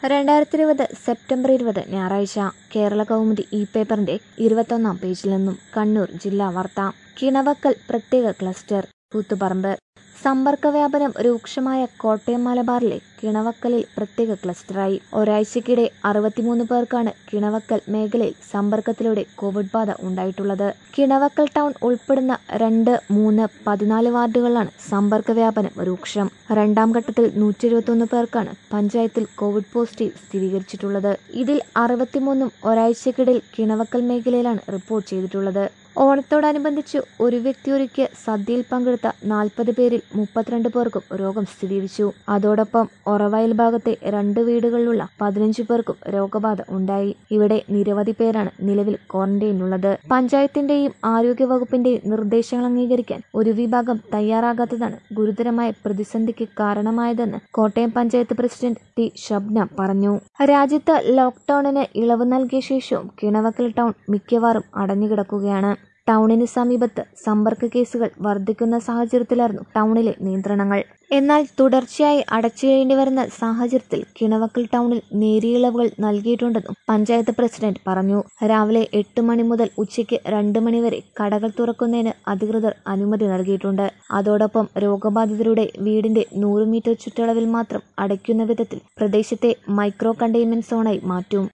രണ്ടായിരത്തി ഇരുപത് സെപ്റ്റംബർ ഇരുപത് ഞായറാഴ്ച കേരള കൗമുദി ഇ പേപ്പറിന്റെ ഇരുപത്തൊന്നാം പേജിൽ നിന്നും കണ്ണൂർ ജില്ലാ വാർത്ത കിണവക്കൽ പ്രത്യേക ക്ലസ്റ്റർ കൂത്തുപറമ്പ് സമ്പർക്ക വ്യാപനം രൂക്ഷമായ കോട്ടയം മലബാറിലെ കിണവക്കലിൽ പ്രത്യേക ക്ലസ്റ്ററായി ഒരാഴ്ചക്കിടെ അറുപത്തിമൂന്ന് പേർക്കാണ് കിണവക്കൽ മേഖലയിൽ സമ്പർക്കത്തിലൂടെ കോവിഡ് ബാധ ഉണ്ടായിട്ടുള്ളത് കിണവക്കൽ ടൗൺ ഉൾപ്പെടുന്ന രണ്ട് മൂന്ന് പതിനാല് വാർഡുകളിലാണ് സമ്പർക്ക വ്യാപനം രൂക്ഷം രണ്ടാം ഘട്ടത്തിൽ നൂറ്റി എഴുപത്തൊന്ന് പേർക്കാണ് പഞ്ചായത്തിൽ കോവിഡ് പോസിറ്റീവ് സ്ഥിരീകരിച്ചിട്ടുള്ളത് ഇതിൽ അറുപത്തിമൂന്നും ഒരാഴ്ചക്കിടയിൽ കിണവക്കൽ മേഖലയിലാണ് റിപ്പോർട്ട് ചെയ്തിട്ടുള്ളത് ഓണത്തോടനുബന്ധിച്ച് ഒരു വ്യക്തി ഒരുക്കിയ സദ്യയിൽ പങ്കെടുത്ത നാൽപ്പത് പേരിൽ മുപ്പത്തിരണ്ട് പേർക്കും രോഗം സ്ഥിരീകരിച്ചു അതോടൊപ്പം ഒറവയൽ ഭാഗത്തെ രണ്ട് വീടുകളിലുള്ള പതിനഞ്ച് പേർക്കും രോഗബാധ ഉണ്ടായി ഇവിടെ നിരവധി പേരാണ് നിലവിൽ ക്വാറന്റൈനിലുള്ളത് പഞ്ചായത്തിന്റെയും ആരോഗ്യ വകുപ്പിന്റെയും നിർദ്ദേശങ്ങൾ അംഗീകരിക്കാൻ ഒരു വിഭാഗം തയ്യാറാകാത്തതാണ് ഗുരുതരമായ പ്രതിസന്ധിക്ക് കാരണമായതെന്ന് കോട്ടയം പഞ്ചായത്ത് പ്രസിഡന്റ് ടി ഷബ്ന പറഞ്ഞു രാജ്യത്ത് ലോക്ക്ഡൌണിന് ഇളവ് നൽകിയ ശേഷവും കിണവക്കൽ ടൗൺ മിക്കവാറും അടഞ്ഞുകിടക്കുകയാണ് ടൗണിന് സമീപത്ത് സമ്പർക്ക കേസുകൾ വർദ്ധിക്കുന്ന സാഹചര്യത്തിലായിരുന്നു ടൗണിലെ നിയന്ത്രണങ്ങൾ എന്നാൽ തുടർച്ചയായി അടച്ചുകഴിയേണ്ടി വരുന്ന സാഹചര്യത്തിൽ കിണവക്കൽ ടൗണിൽ നേരിയ ഇളവുകൾ നൽകിയിട്ടുണ്ടെന്നും പഞ്ചായത്ത് പ്രസിഡന്റ് പറഞ്ഞു രാവിലെ എട്ട് മണി മുതൽ ഉച്ചയ്ക്ക് രണ്ട് മണിവരെ കടകൾ തുറക്കുന്നതിന് അധികൃതർ അനുമതി നൽകിയിട്ടുണ്ട് അതോടൊപ്പം രോഗബാധിതരുടെ വീടിന്റെ നൂറ് മീറ്റർ ചുറ്റളവിൽ മാത്രം അടയ്ക്കുന്ന വിധത്തിൽ പ്രദേശത്തെ മൈക്രോ കണ്ടെയ്ൻമെന്റ് സോണായി മാറ്റും